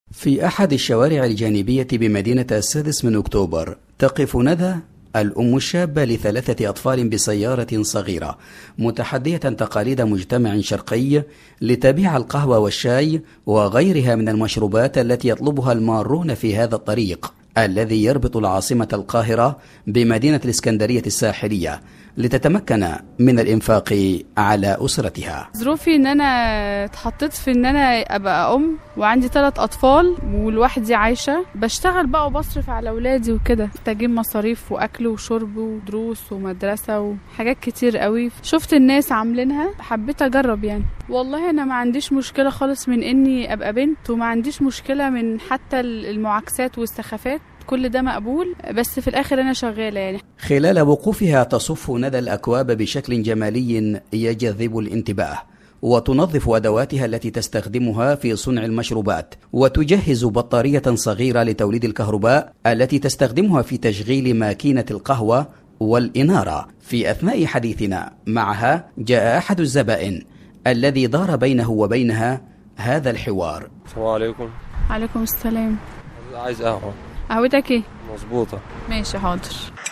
في أحد الشوارع الجانبية بمدينة السادس من أكتوبر تقف ندى الأم الشابة لثلاثة أطفال بسيارة صغيرة متحدية تقاليد مجتمع شرقي لتبيع القهوة والشاي وغيرها من المشروبات التي يطلبها المارون في هذا الطريق الذي يربط العاصمة القاهرة بمدينة الإسكندرية الساحلية لتتمكن من الإنفاق على أسرتها ظروفي ان انا اتحطيت في ان انا ابقى ام وعندي ثلاث اطفال ولوحدي عايشه بشتغل بقى وبصرف على اولادي وكده محتاجين مصاريف واكل وشرب ودروس ومدرسه وحاجات كتير قوي شفت الناس عاملينها حبيت اجرب يعني والله انا ما عنديش مشكله خالص من اني ابقى بنت وما عنديش مشكله من حتى المعاكسات والسخافات كل ده مقبول بس في الاخر انا شغاله يعني خلال وقوفها تصف ندى الأكواب بشكل جمالي يجذب الانتباه وتنظف أدواتها التي تستخدمها في صنع المشروبات وتجهز بطارية صغيرة لتوليد الكهرباء التي تستخدمها في تشغيل ماكينة القهوة والإنارة في أثناء حديثنا معها جاء أحد الزبائن الذي دار بينه وبينها هذا الحوار السلام عليكم عليكم السلام عايز قهوة قهوتك ايه مظبوطة ماشي حاضر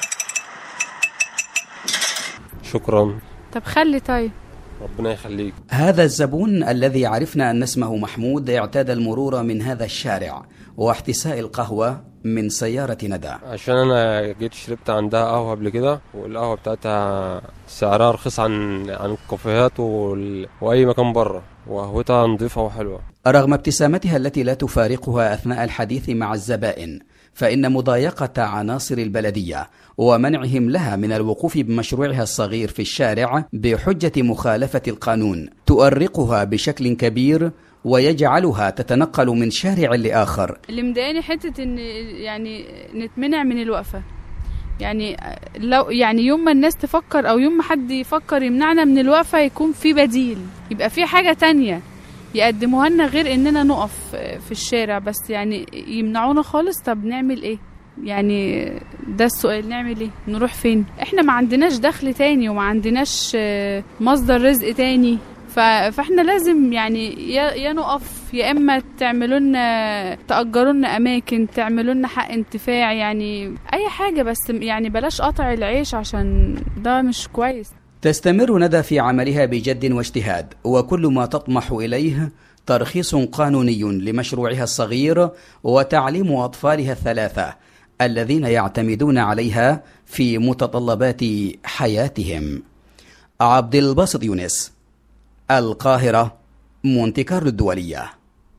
شكرا طب خلي طيب ربنا يخليك هذا الزبون الذي عرفنا أن اسمه محمود اعتاد المرور من هذا الشارع واحتساء القهوة من سيارة ندى عشان انا جيت شربت عندها قهوة قبل كده والقهوة بتاعتها سعرها رخيص عن عن الكافيهات وال... واي مكان بره وقهوتها نظيفة وحلوة رغم ابتسامتها التي لا تفارقها أثناء الحديث مع الزبائن فإن مضايقة عناصر البلدية ومنعهم لها من الوقوف بمشروعها الصغير في الشارع بحجة مخالفة القانون تؤرقها بشكل كبير ويجعلها تتنقل من شارع لآخر اللي مضايقني حته ان يعني نتمنع من الوقفه يعني لو يعني يوم ما الناس تفكر او يوم ما حد يفكر يمنعنا من الوقفه يكون في بديل يبقى في حاجه تانية يقدموها لنا غير اننا نقف في الشارع بس يعني يمنعونا خالص طب نعمل ايه يعني ده السؤال نعمل ايه نروح فين احنا ما عندناش دخل تاني وما عندناش آه، مصدر رزق تاني ف- فاحنا لازم يعني يا يا نقف يا اما تعملوا لنا تاجروا لنا اماكن تعملوا لنا حق انتفاع يعني اي حاجه بس يعني بلاش قطع العيش عشان ده مش كويس تستمر ندى في عملها بجد واجتهاد وكل ما تطمح إليه ترخيص قانوني لمشروعها الصغير وتعليم أطفالها الثلاثة الذين يعتمدون عليها في متطلبات حياتهم عبد الباسط يونس القاهرة مونتي كارلو الدولية